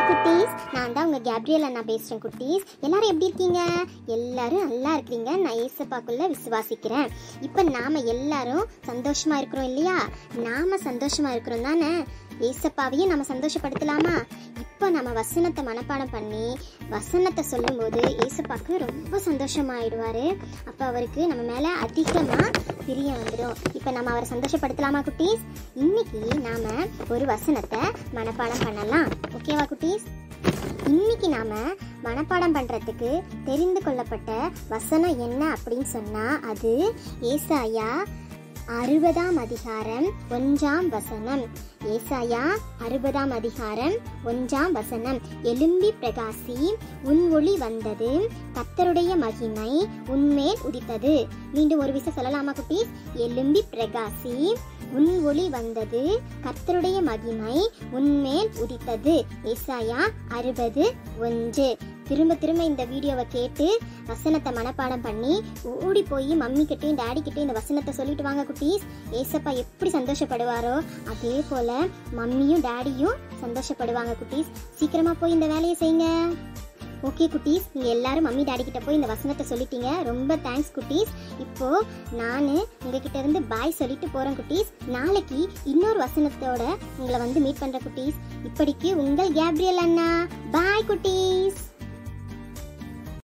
குட்டீஸ் நான் தான் உங்க கேப்ரியல் அண்ணா பேசுறேன் குட்டீஸ் எல்லாரும் எப்படி இருக்கீங்க எல்லாரும் நல்லா இருக்கீங்க நான் ஏசப்பாக்குள்ள விசுவாசிக்கிறேன் இப்போ நாம எல்லாரும் சந்தோஷமா இருக்கிறோம் இல்லையா நாம சந்தோஷமா இருக்கிறோம் தானே ஏசப்பாவையும் நம்ம சந்தோஷப்படுத்தலாமா இப்போ நம்ம வசனத்தை மனப்பாடம் பண்ணி வசனத்தை சொல்லும்போது ஏசப்பாக்கு ரொம்ப சந்தோஷமாயிடுவாரு அப்போ அவருக்கு நம்ம மேலே அதிகமாக பிரியம் வந்துடும் இப்போ நம்ம அவரை சந்தோஷப்படுத்தலாமா குட்டீஸ் இன்னைக்கு நாம ஒரு வசனத்தை மனப்பாடம் பண்ணலாம் ஓகேவா குட்டீஸ் இன்னைக்கு நாம மனப்பாடம் பண்றதுக்கு தெரிந்து கொள்ளப்பட்ட வசனம் என்ன அப்படின்னு சொன்னா அது ஏசாயா அறுபதாம் அதிகாரம் ஒன்றாம் வசனம் ஏசாயா அறுபதாம் அதிகாரம் ஒன்றாம் வசனம் எலும்பி பிரகாசி உன் ஒளி வந்தது கத்தருடைய மகிமை உன்மேல் உதித்தது மீண்டும் ஒரு விஷயம் சொல்லலாமா குட்டீஸ் எலும்பி பிரகாசி உன் ஒளி வந்தது கர்த்தருடைய மகிமை உன்மேல் உதித்தது ஏசாயா அறுபது ஒன்று திரும்ப திரும்ப இந்த வீடியோவை கேட்டு வசனத்தை மனப்பாடம் பண்ணி ஓடி போய் மம்மி கிட்டையும் டாடி கிட்டையும் இந்த வசனத்தை சொல்லிட்டு வாங்க குட்டீஸ் ஏசப்பா எப்படி சந்தோஷப்படுவாரோ அதே போல மம்மியும் டாடியும் சந்தோஷப்படுவாங்க குட்டீஸ் சீக்கிரமா போய் இந்த வேலையை செய்யுங்க ஓகே குட்டீஸ் நீங்க எல்லாரும் மம்மி டாடி கிட்ட போய் இந்த வசனத்தை சொல்லிட்டீங்க ரொம்ப தேங்க்ஸ் குட்டீஸ் இப்போ நான் உங்ககிட்ட இருந்து பாய் சொல்லிட்டு போறேன் குட்டீஸ் நாளைக்கு இன்னொரு வசனத்தோட உங்களை வந்து மீட் பண்ற குட்டீஸ் இப்படிக்கு உங்கள் கேப்ரியல் அண்ணா பாய் குட்டீஸ்